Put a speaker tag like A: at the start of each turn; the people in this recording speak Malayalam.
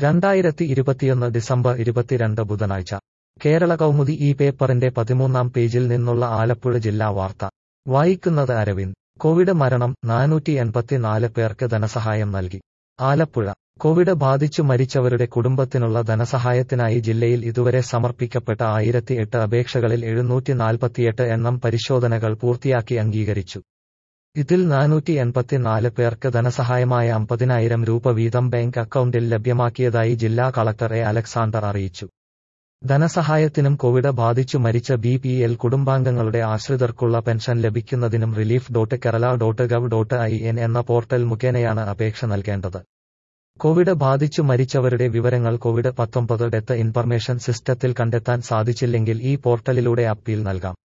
A: രണ്ടായിരത്തി ഇരുപത്തിയൊന്ന് ഡിസംബർ ഇരുപത്തിരണ്ട് ബുധനാഴ്ച കേരള കൗമുദി ഈ പേപ്പറിന്റെ പതിമൂന്നാം പേജിൽ നിന്നുള്ള ആലപ്പുഴ ജില്ലാ വാർത്ത വായിക്കുന്നത് അരവിന്ദ് കോവിഡ് മരണം നാനൂറ്റി എൺപത്തിനാല് പേർക്ക് ധനസഹായം നൽകി ആലപ്പുഴ കോവിഡ് ബാധിച്ചു മരിച്ചവരുടെ കുടുംബത്തിനുള്ള ധനസഹായത്തിനായി ജില്ലയിൽ ഇതുവരെ സമർപ്പിക്കപ്പെട്ട ആയിരത്തി എട്ട് അപേക്ഷകളിൽ എഴുന്നൂറ്റി നാൽപ്പത്തിയെട്ട് എണ്ണം പരിശോധനകൾ പൂർത്തിയാക്കി അംഗീകരിച്ചു ഇതിൽ നാനൂറ്റി എൺപത്തിനാല് പേർക്ക് ധനസഹായമായ അമ്പതിനായിരം രൂപ വീതം ബാങ്ക് അക്കൗണ്ടിൽ ലഭ്യമാക്കിയതായി ജില്ലാ കളക്ടർ എ അലക്സാണ്ടർ അറിയിച്ചു ധനസഹായത്തിനും കോവിഡ് ബാധിച്ചു മരിച്ച ബി പി എൽ കുടുംബാംഗങ്ങളുടെ ആശ്രിതർക്കുള്ള പെൻഷൻ ലഭിക്കുന്നതിനും relief dot Kerala dot gov dot I N എന്ന പോർട്ടൽ മുഖേനയാണ് അപേക്ഷ നൽകേണ്ടത് കോവിഡ് ബാധിച്ചു മരിച്ചവരുടെ വിവരങ്ങൾ കോവിഡ് പത്തൊമ്പത് ഡെത്ത് ഇൻഫർമേഷൻ സിസ്റ്റത്തിൽ കണ്ടെത്താൻ സാധിച്ചില്ലെങ്കിൽ ഈ പോർട്ടലിലൂടെ അപ്പീൽ നൽകാം